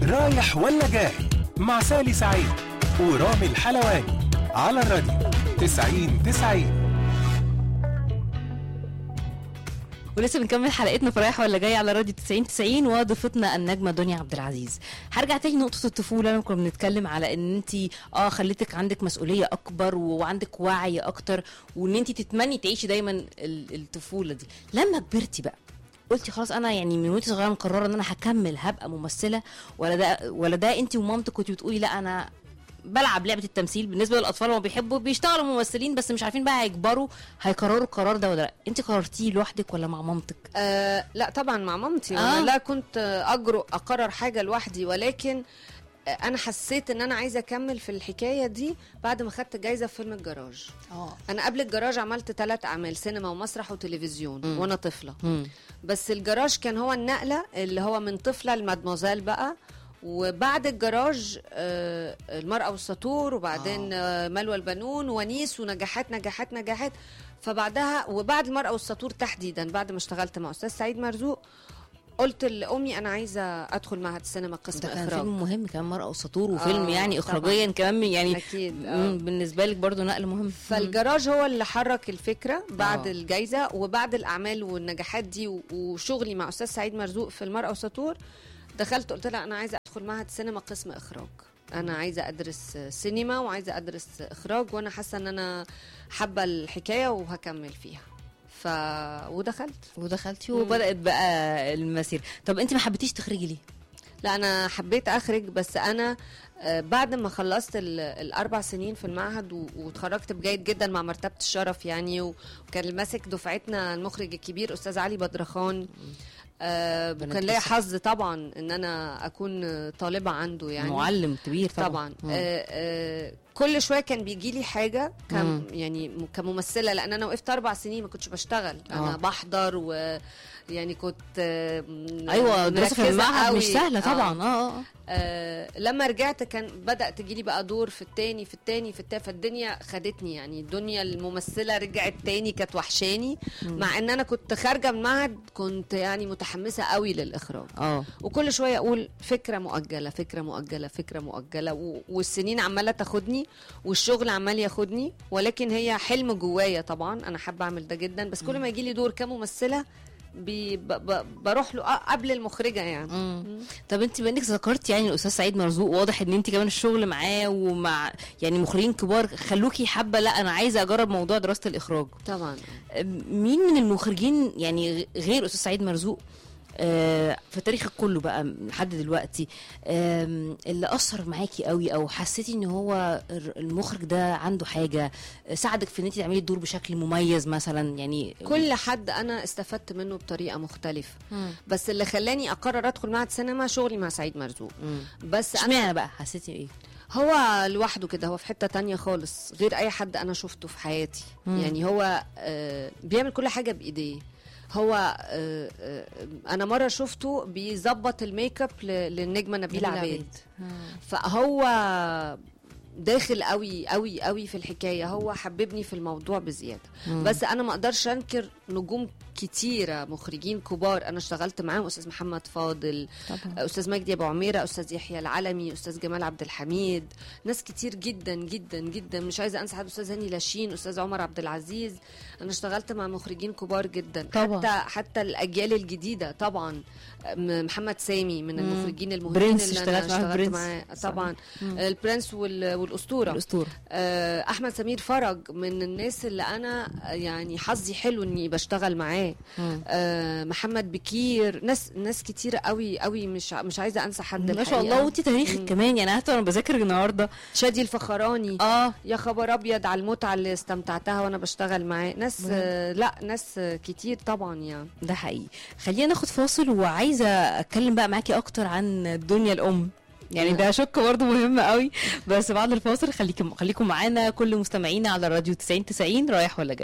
رايح ولا جاي مع سالي سعيد ورامي الحلواني على الراديو 90 90 ولسه بنكمل حلقتنا في رايح ولا جاي على راديو 90 90 وضيفتنا النجمه دنيا عبد العزيز هرجع تاني نقطه الطفوله لما كنا بنتكلم على ان انت اه خليتك عندك مسؤوليه اكبر وعندك وعي اكتر وان انت تتمني تعيشي دايما ال- الطفوله دي لما كبرتي بقى قلتي خلاص انا يعني من وانت صغيره مقرره ان انا هكمل هبقى ممثله ولا ده ولا ده انت ومامتك كنتي بتقولي لا انا بلعب لعبه التمثيل بالنسبه للاطفال هم بيحبوا بيشتغلوا ممثلين بس مش عارفين بقى هيكبروا هيقرروا القرار ده ولا لا انت قررتيه لوحدك ولا مع مامتك آه لا طبعا مع مامتي آه. آه. لا كنت آه، اجرؤ اقرر حاجه لوحدي ولكن آه، انا حسيت ان انا عايزه اكمل في الحكايه دي بعد ما خدت جايزه في فيلم الجراج اه انا قبل الجراج عملت ثلاث اعمال سينما ومسرح وتلفزيون مم. وانا طفله مم. بس الجراج كان هو النقله اللي هو من طفله لمادموزيل بقى وبعد الجراج آه، المرأة والسطور وبعدين آه، ملوى البنون ونيس ونجاحات نجاحات نجاحات فبعدها وبعد المرأة والسطور تحديدا بعد ما اشتغلت مع أستاذ سعيد مرزوق قلت لأمي أنا عايزة أدخل معهد السينما قسم ده كان إخراج فيلم مهم كمان مرأة وسطور وفيلم آه، يعني طبعاً. اخراجيا كمان يعني أكيد آه. مم، بالنسبه لك برضو نقل مهم فالجراج هو اللي حرك الفكره بعد آه. أوه. الجائزه وبعد الاعمال والنجاحات دي و- وشغلي مع استاذ سعيد مرزوق في المرأة والسطور دخلت قلت لها انا عايزه ادخل معهد سينما قسم اخراج انا عايزه ادرس سينما وعايزه ادرس اخراج وانا حاسه ان انا حابه الحكايه وهكمل فيها ف ودخلت ودخلتي مم. وبدات بقى المسير طب انت ما حبيتيش تخرجي ليه لا انا حبيت اخرج بس انا آه، بعد ما خلصت ال- الاربع سنين في المعهد و- واتخرجت بجيد جدا مع مرتبه الشرف يعني و- وكان اللي ماسك دفعتنا المخرج الكبير استاذ علي بدرخان آه ربنا وكان ليا يديك حظ طبعا ان انا اكون طالبه عنده يعني معلم كبير طبعا, طبعا مم. آه آه كل شويه كان بيجي لي حاجه كم مم. يعني م- كممثله لان انا وقفت اربع سنين ما كنتش بشتغل انا آه. بحضر و يعني كنت آه، ايوه دراسه في مركزة المعهد مش قوي. سهله آه. طبعا اه اه آه لما رجعت كان بدأ تجيلي بقى دور في التاني في التاني في التاني فالدنيا خدتني يعني الدنيا الممثلة رجعت تاني كانت وحشاني مع ان انا كنت خارجة من المعهد كنت يعني متحمسة قوي للإخراج اه وكل شوية أقول فكرة مؤجلة فكرة مؤجلة فكرة مؤجلة و- والسنين عمالة تاخدني والشغل عمال ياخدني ولكن هي حلم جوايا طبعا أنا حابة أعمل ده جدا بس كل ما يجيلي دور كممثلة بي ب ب بروح له قبل المخرجة يعني مم. طب انت بانك ذكرت يعني الاستاذ سعيد مرزوق واضح ان انت كمان الشغل معاه ومع يعني مخرجين كبار خلوكي حابه لا انا عايزه اجرب موضوع دراسه الاخراج طبعا مين من المخرجين يعني غ- غير استاذ سعيد مرزوق آه، في تاريخك كله بقى لحد دلوقتي آم، اللي اثر معاكي قوي او حسيتي ان هو الر- المخرج ده عنده حاجه آه، ساعدك في ان انت تعملي الدور بشكل مميز مثلا يعني كل حد انا استفدت منه بطريقه مختلفه مم. بس اللي خلاني اقرر ادخل معهد سينما شغلي مع سعيد مرزوق مم. بس انا اشمعنى بقى حسيتي ايه هو لوحده كده هو في حته تانية خالص غير اي حد انا شفته في حياتي مم. يعني هو آه بيعمل كل حاجه بايديه هو آه آه انا مره شفته بيظبط الميك اب ل- للنجمه نبيله عبيد فهو داخل قوي قوي قوي في الحكايه هو حببني في الموضوع بزياده مم. بس انا ما اقدرش انكر نجوم كتيره مخرجين كبار انا اشتغلت معاهم استاذ محمد فاضل طبعا استاذ مجدي ابو عميره استاذ يحيى العلمي استاذ جمال عبد الحميد ناس كتير جدا جدا جدا مش عايزه انسى حد استاذ هاني لاشين استاذ عمر عبد العزيز انا اشتغلت مع مخرجين كبار جدا طبعا. حتى حتى الاجيال الجديده طبعا م- محمد سامي من مم. المخرجين المهمين برنس اللي اشتغلت انا معاه اشتغلت برنس. معاه صح. طبعا مم. البرنس وال- والاسطوره الاسطوره آه، احمد سمير فرج من الناس اللي انا آه، يعني حظي حلو اني بشتغل معاه مم. آه، محمد بكير ناس ناس كتيره قوي قوي مش ع- مش عايزه انسى حد ما شاء الحقيقة. الله وانت تاريخك مم. كمان يعني حتى وانا بذاكر النهارده شادي الفخراني اه يا خبر ابيض على المتعه اللي استمتعتها وانا بشتغل معاه ناس بجد؟ آه، لا ناس آه، كتير طبعا يعني ده حقيقي خلينا ناخد فاصل وعايزه اتكلم بقى معاكي اكتر عن الدنيا الام يعني ده شق برضه مهم قوي بس بعد الفاصل خليكم خليكم معانا كل مستمعينا على الراديو 90 90 رايح ولا جاي